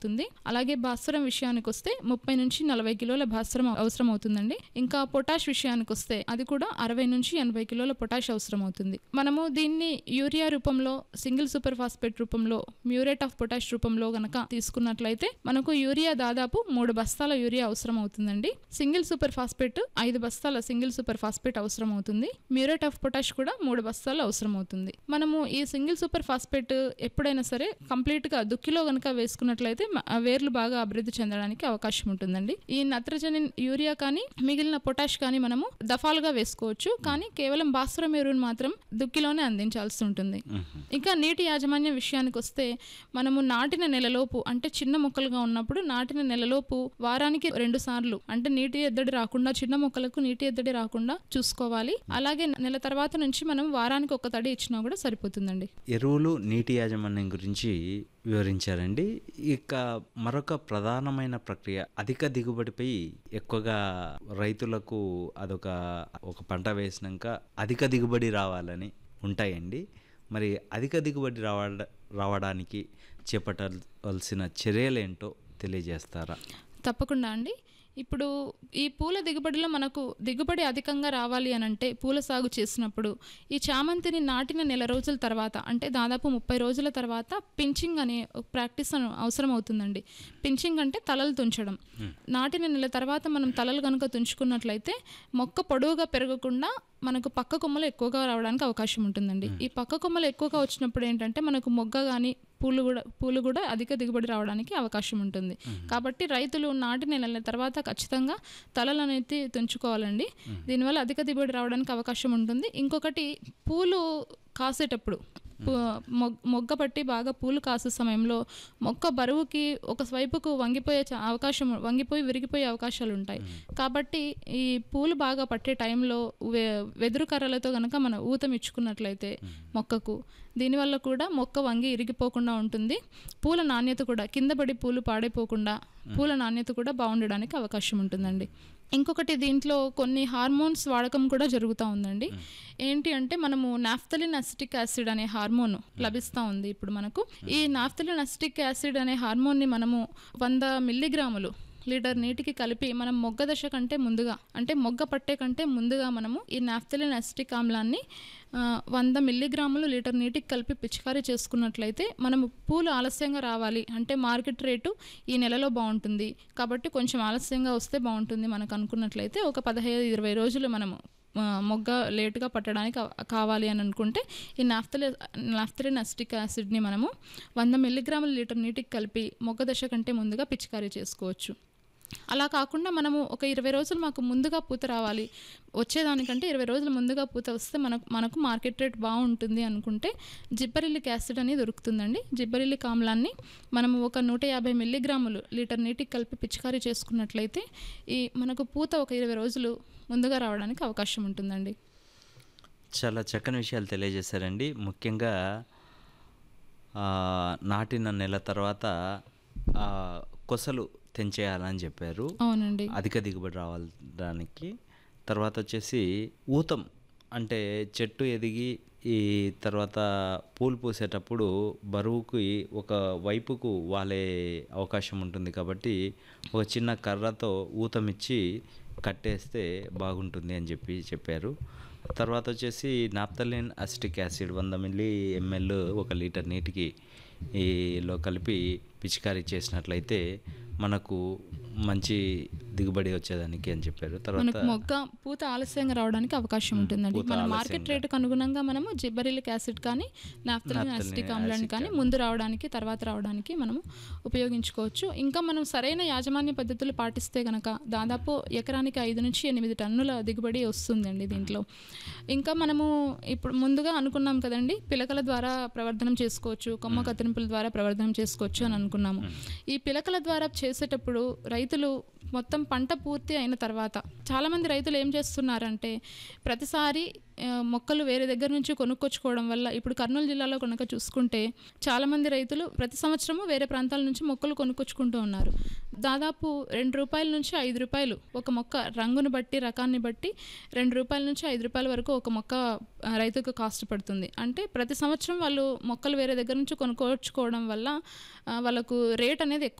అవుతుంది అలాగే భాస్వరం విషయానికి వస్తే ముప్పై నుంచి నలభై కిలోల భాస్వరం అవసరం అవుతుందండి ఇంకా పొటాష్ విషయానికి వస్తే అది కూడా అరవై నుంచి ఎనభై కిలోల పొటాష్ అవసరం అవుతుంది మనము దీన్ని యూరియా రూపంలో సింగిల్ సూపర్ ఫాస్ఫేట్ రూపంలో మ్యూరేట్ ఆఫ్ పొటాష్ రూపంలో గనక తీసుకున్నట్లయితే మనకు యూరియా దాదాపు మూడు బస్తాల యూరియా అవసరం అవుతుందండి సింగిల్ సూపర్ ఫాస్ఫేట్ ఐదు బస్తాల సింగిల్ సూపర్ ఫాస్ఫేట్ అవసరం అవుతుంది మ్యూరేట్ ఆఫ్ పొటాష్ కూడా మూడు బస్తాలు అవసరం అవుతుంది మనము ఈ సింగిల్ సూపర్ ఫాస్ఫేట్ ఎప్పుడైనా సరే కంప్లీట్ గా దుక్కిలో గనక వేసుకున్నట్లయితే మ- ఆ వేర్లు బాగా అభివృద్ధి చెందడానికి అవకాశం ఉంటుందండి ఈ నత్రజని యూరియా కానీ మిగిలిన పొటాష్ కానీ మనము దఫాలుగా వేసుకోవచ్చు కానీ కేవలం భాస్వరం ఎరువును మాత్రం దుక్కిలోనే అందించాల్సి ఉంటుంది ఇంకా నీటి యాజమాన్యం విషయానికి వస్తే మనము నాటిన నెలలోపు అంటే చిన్న మొక్కలుగా ఉన్నప్పుడు నాటిన నెలలోపు వారానికి రెండు సార్లు అంటే నీటి ఎద్దడి రాకుండా చిన్న మొక్కలకు నీటి ఎద్దడి రాకుండా చూసుకోవాలి అలాగే నెల తర్వాత నుంచి మనం వారానికి ఒక తడి ఇచ్చినా కూడా సరిపోతుందండి ఎరువులు నీటి యాజమాన్యం గురించి వివరించారండి ఇక మరొక ప్రధానమైన ప్రక్రియ అధిక దిగుబడిపై ఎక్కువగా రైతులకు అదొక ఒక పంట వేసినాక అధిక దిగుబడి రావాలని ఉంటాయండి మరి అధిక దిగుబడి రావడ రావడానికి చేపట్టాల్సిన చర్యలేంటో తెలియజేస్తారా తప్పకుండా అండి ఇప్పుడు ఈ పూల దిగుబడిలో మనకు దిగుబడి అధికంగా రావాలి అని అంటే పూల సాగు చేసినప్పుడు ఈ చామంతిని నాటిన నెల రోజుల తర్వాత అంటే దాదాపు ముప్పై రోజుల తర్వాత పించింగ్ అనే ఒక ప్రాక్టీస్ అను- అవసరం అవుతుందండి పించింగ్ అంటే తలలు తుంచడం నాటిన నెల తర్వాత మనం తలలు కనుక తుంచుకున్నట్లయితే మొక్క పొడవుగా పెరగకుండా మనకు పక్క కొమ్మలు ఎక్కువగా రావడానికి అవకాశం ఉంటుందండి ఈ పక్క కొమ్మలు ఎక్కువగా వచ్చినప్పుడు ఏంటంటే మనకు మొగ్గ కానీ పూలు కూడా పూలు కూడా అధిక దిగుబడి రావడానికి అవకాశం ఉంటుంది కాబట్టి రైతులు నాటిన నెలల తర్వాత ఖచ్చితంగా తలలు అనేది తుంచుకోవాలండి దీనివల్ల అధిక దిగుబడి రావడానికి అవకాశం ఉంటుంది ఇంకొకటి పూలు కాసేటప్పుడు పు- మొగ్- మొగ్గ పట్టి బాగా పూలు కాసే సమయంలో మొక్క బరువుకి ఒక వైపుకు వంగిపోయే చ- అవకాశం వంగిపోయి విరిగిపోయే అవకాశాలు ఉంటాయి కాబట్టి ఈ పూలు బాగా పట్టే టైంలో వె వెదురు కర్రలతో కనుక మనం ఊతం ఇచ్చుకున్నట్లయితే మొక్కకు దీనివల్ల కూడా మొక్క వంగి ఇరిగిపోకుండా ఉంటుంది పూల నాణ్యత కూడా కింద పడి పూలు పాడైపోకుండా పూల నాణ్యత కూడా బాగుండడానికి అవకాశం ఉంటుందండి ఇంకొకటి దీంట్లో కొన్ని హార్మోన్స్ వాడకం కూడా జరుగుతూ ఉందండి ఏంటి అంటే మనము నాఫ్తలిన్ అసిటిక్ యాసిడ్ అనే హార్మోన్ లభిస్తూ ఉంది ఇప్పుడు మనకు ఈ నాఫ్తలిన్ అసిటిక్ యాసిడ్ అనే హార్మోన్ని మనము వంద మిల్లీగ్రాములు లీటర్ నీటికి కలిపి మనం మొగ్గ దశ కంటే ముందుగా అంటే మొగ్గ పట్టే కంటే ముందుగా మనము ఈ నాఫ్తలిన్ అసిటిక్ ఆమ్లాన్ని ఆ, వంద మిల్లీగ్రాములు లీటర్ నీటికి కలిపి పిచికారీ చేసుకున్నట్లయితే మనము పూలు ఆలస్యంగా రావాలి అంటే మార్కెట్ రేటు ఈ నెలలో బాగుంటుంది కాబట్టి కొంచెం ఆలస్యంగా వస్తే బాగుంటుంది మనకు అనుకున్నట్లయితే ఒక పదహైదు ఇరవై రోజులు మనము ఆ, మొగ్గ లేటుగా పట్టడానికి అవ- కావాలి అని అనుకుంటే ఈ నాఫ్తలి నాఫ్తలిన్ అసిటిక్ యాసిడ్ని మనము వంద మిల్లీగ్రాముల లీటర్ నీటికి కలిపి మొగ్గ దశ కంటే ముందుగా పిచికారీ చేసుకోవచ్చు అలా కాకుండా మనము ఒక ఇరవై రోజులు మాకు ముందుగా పూత రావాలి వచ్చేదానికంటే ఇరవై రోజులు ముందుగా పూత వస్తే మనకు మనకు మార్కెట్ రేట్ బాగుంటుంది అనుకుంటే జిబ్బరిల్లిక్ యాసిడ్ అనేది దొరుకుతుందండి జిబ్బరిల్లిక్ ఆమ్లాన్ని మనము ఒక నూట యాభై మిల్లీగ్రాములు లీటర్ నీటికి కలిపి పిచికారీ చేసుకున్నట్లయితే ఈ మనకు పూత ఒక ఇరవై రోజులు ముందుగా రావడానికి అవకాశం ఉంటుందండి చాలా చక్కని విషయాలు తెలియజేశారండి ముఖ్యంగా ఆ, నాటిన నెల తర్వాత ఆ, కొసలు తెంచేయాలని చెప్పారు అవునండి అధిక దిగుబడి రావడానికి తర్వాత వచ్చేసి ఊతం అంటే చెట్టు ఎదిగి ఈ తర్వాత పూలు పూసేటప్పుడు బరువుకి ఒక వైపుకు వాలే అవకాశం ఉంటుంది కాబట్టి ఒక చిన్న కర్రతో ఊతం ఇచ్చి కట్టేస్తే బాగుంటుంది అని చెప్పి చెప్పారు తర్వాత వచ్చేసి నాప్తలిన్ అసిటిక్ యాసిడ్ వంద మిల్లీ ఎంఎల్ ఒక లీటర్ నీటికి ఈలో కలిపి పిచికారీ చేసినట్లయితే మనకు మంచి దిగుబడి వచ్చేదానికి అని చెప్పారు తర్వాత మనకు మొగ్గ పూత ఆలస్యంగా రావడానికి అవకాశం ఉంటుందండి పూత మన మార్కెట్ ఆలస్యంగా. రేటుకు అనుగుణంగా మనము జిబ్బరిలిక్ యాసిడ్ కానీ నాఫ్తలిన్ నాఫ్థలిన్ యాసిటిక్ యాసిడ్ ఆమ్లాన్ని కానీ కానీ. ముందు రావడానికి తర్వాత రావడానికి మనము ఉపయోగించుకోవచ్చు ఇంకా మనం సరైన యాజమాన్య పద్ధతులు పాటిస్తే గనక దాదాపు ఎకరానికి ఐదు నుంచి ఎనిమిది టన్నుల దిగుబడి వస్తుందండి దీంట్లో ఇంకా మనము ఇప్పుడు ముందుగా అనుకున్నాం కదండి పిలకల ద్వారా ప్రవర్ధనం చేసుకోవచ్చు కొమ్మ కత్తిరింపుల ద్వారా ప్రవర్ధనం చేసుకోవచ్చు అని అనుకున్నాము ఈ పిలకల ద్వారా చేసేటప్పుడు రైతులు మొత్తం పంట పూర్తి అయిన తర్వాత చాలామంది రైతులు ఏం చేస్తున్నారంటే ప్రతిసారి ఆ, మొక్కలు వేరే దగ్గర నుంచి కొనుక్కొచ్చుకోవడం వల్ల ఇప్పుడు కర్నూలు జిల్లాలో కనుక చూసుకుంటే చాలామంది రైతులు ప్రతి సంవత్సరము వేరే ప్రాంతాల నుంచి మొక్కలు కొనుక్కొచ్చుకుంటూ ఉన్నారు దాదాపు రెండు రూపాయల నుంచి ఐదు రూపాయలు ఒక మొక్క రంగును బట్టి రకాన్ని బట్టి రెండు రూపాయల నుంచి ఐదు రూపాయల వరకు ఒక మొక్క ఆ, రైతుకు కాస్ట్ పడుతుంది అంటే ప్రతి సంవత్సరం వాళ్ళు మొక్కలు వేరే దగ్గర నుంచి కొనుక్కొచ్చుకోవడం వల్ల ఆ, వాళ్ళకు రేట్ అనేది ఎక్కువ